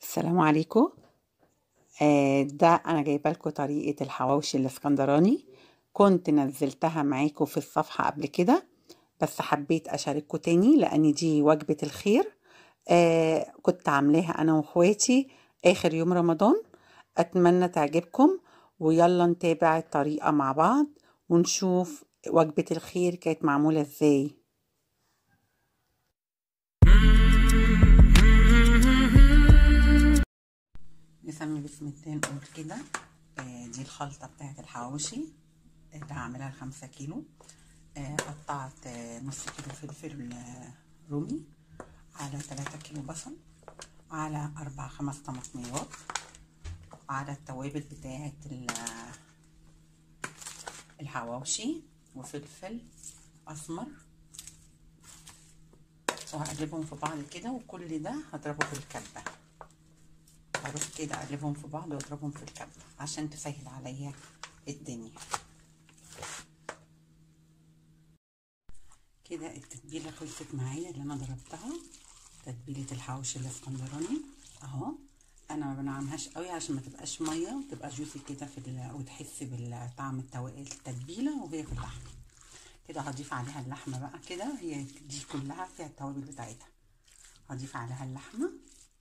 السلام عليكم آه، ده انا جايبه لكم طريقه الحواوشي الاسكندراني كنت نزلتها معاكم في الصفحه قبل كده بس حبيت اشارككم تاني لان دي وجبه الخير آه، كنت عاملاها انا واخواتي اخر يوم رمضان اتمنى تعجبكم ويلا نتابع الطريقه مع بعض ونشوف وجبه الخير كانت معموله ازاي نسمي بسم الله نقول كده آه، دي الخلطة بتاعت الحواوشي اللي هعملها لخمسة كيلو آه، قطعت آه، نص كيلو فلفل آه، رومي على تلاتة كيلو بصل على أربع خمس طماطميات على التوابل بتاعت ال- الحواوشي وفلفل أسمر وهقلبهم في بعض كده وكل ده هضربه في الكبة هروح كده اقلبهم في بعض واضربهم في الكبة عشان تسهل عليا الدنيا كده التتبيلة خلصت معايا اللي انا ضربتها تتبيلة الحواوشي الاسكندراني اهو انا ما بنعمهاش قوي عشان ما تبقاش ميه وتبقى جوسي كده في ال... وتحس بالطعم التو... التتبيله وهي في اللحمه كده هضيف عليها اللحمه بقى كده هي دي كلها فيها التوابل بتاعتها هضيف عليها اللحمه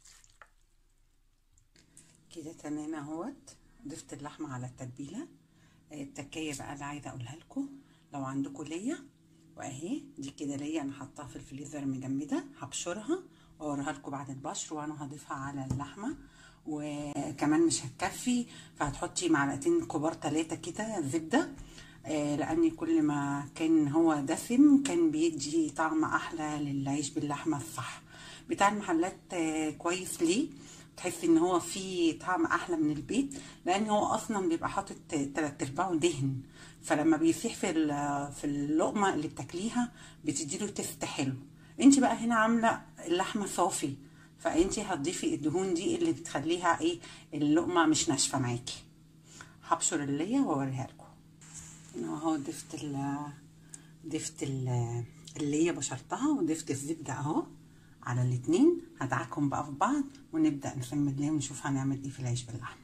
كده تمام اهوت ضفت اللحمه على التتبيله التكايه بقى اللي عايزه اقولها لكم لو عندكم ليا واهي دي كده ليا انا حطاها في الفريزر مجمده هبشرها واوريها لكم بعد البشر وانا هضيفها على اللحمه وكمان مش هتكفي فهتحطي معلقتين كبار ثلاثه كده زبده آه لان كل ما كان هو دسم كان بيدي طعم احلى للعيش باللحمه الصح بتاع المحلات آه كويس ليه تحس ان هو فيه طعم احلى من البيت لان هو اصلا بيبقى حاطط تلات ارباعه دهن فلما بيسيح في في اللقمه اللي بتاكليها بتديله تيست حلو انت بقى هنا عامله اللحمه صافي فانت هتضيفي الدهون دي اللي بتخليها ايه اللقمه مش ناشفه معاكي هبشر اللية واوريها لكم هنا اهو ضفت ال ضفت اللية بشرتها وضفت الزبده اهو على الاتنين هدعكهم بقى في بعض ونبدأ نسمي الله ونشوف هنعمل ايه في العيش باللحمة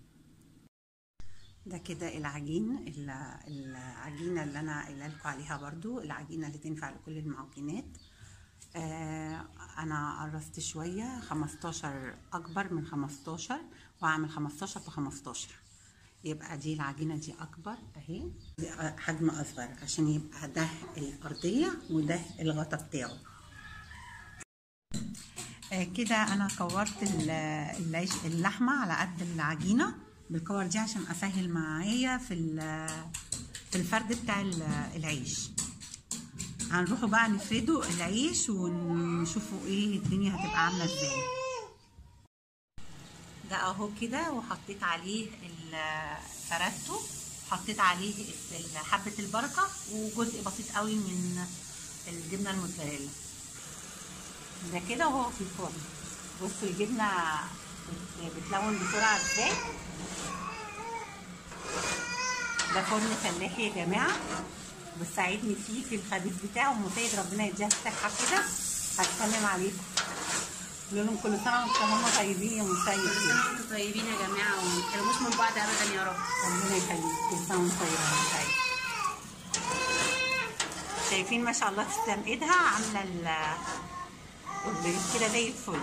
ده كده العجين العجينة اللي انا قايله لكم عليها برضو العجينة اللي تنفع لكل المعجنات آه انا قرصت شوية 15 اكبر من 15 وهعمل 15 في 15 يبقى دي العجينة دي اكبر اهي دي حجم اصغر عشان يبقى ده الارضية وده الغطا بتاعه آه كده انا كورت العيش اللحمه على قد العجينه بالكور دي عشان اسهل معايا في في الفرد بتاع العيش هنروحوا بقى نفردوا العيش ونشوفوا ايه الدنيا هتبقى عامله ازاي ده اهو كده وحطيت عليه فردته حطيت عليه حبه البركه وجزء بسيط قوي من الجبنه الموتزاريلا ده كده وهو في الفرن بصوا الجبنه بتلون بسرعه ازاي ده فرن فلاحي يا جماعه بتساعدني فيه في الخبيث بتاعه ومساعد ربنا يديها الصحه كده هتسلم عليكم قول لهم كل سنه وانتم هم طيبين يا مسيد انتم طيبين يا جماعه وما تحرموش من بعض ابدا يا رب ربنا يخليك كل سنه وانتم طيبين يا مسيد شايفين ما شاء الله تسلم ايدها عامله كده زي الفل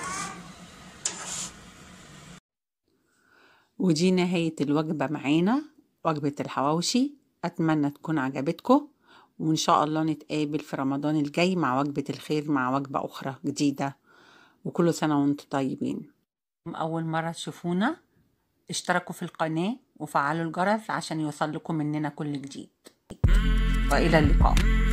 ودي نهاية الوجبة معانا وجبة الحواوشي أتمنى تكون عجبتكم وإن شاء الله نتقابل في رمضان الجاي مع وجبة الخير مع وجبة أخرى جديدة وكل سنة وانتم طيبين أول مرة تشوفونا اشتركوا في القناة وفعلوا الجرس عشان يوصل لكم مننا كل جديد وإلى اللقاء